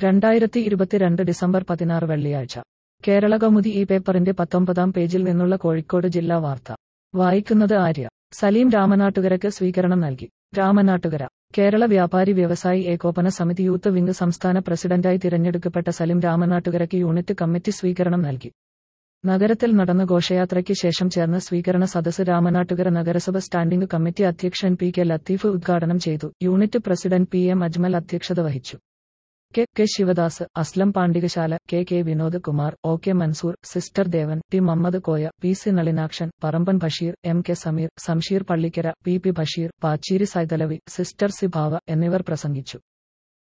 രണ്ടായിരത്തി ഇരുപത്തിരണ്ട് ഡിസംബർ പതിനാറ് വെള്ളിയാഴ്ച കേരള കൗമുദി ഈ പേപ്പറിന്റെ പത്തൊമ്പതാം പേജിൽ നിന്നുള്ള കോഴിക്കോട് ജില്ലാ വാർത്ത വായിക്കുന്നത് ആര്യ സലീം രാമനാട്ടുകരക്ക് സ്വീകരണം നൽകി രാമനാട്ടുകര കേരള വ്യാപാരി വ്യവസായി ഏകോപന സമിതി യൂത്ത് വിംഗ് സംസ്ഥാന പ്രസിഡന്റായി തിരഞ്ഞെടുക്കപ്പെട്ട സലിം രാമനാട്ടുകരയ്ക്ക് യൂണിറ്റ് കമ്മിറ്റി സ്വീകരണം നൽകി നഗരത്തിൽ നടന്ന ഘോഷയാത്രയ്ക്ക് ശേഷം ചേർന്ന സ്വീകരണ സദസ്സ് രാമനാട്ടുകര നഗരസഭ സ്റ്റാൻഡിംഗ് കമ്മിറ്റി അധ്യക്ഷൻ പി കെ ലത്തീഫ് ഉദ്ഘാടനം ചെയ്തു unit president P M Ajmal അധ്യക്ഷത വഹിച്ചു K K Sivadas Aslam Pandikasala K K Vinod Kumar O K Mansoor sister Devan T Muhammad Koya P C Nalinakshan Parampan Basheer M K Sameer Samsheer Pallikkara P P Basheer Pacheri Saithalavi sister Sibhava എന്നിവർ പ്രസംഗിച്ചു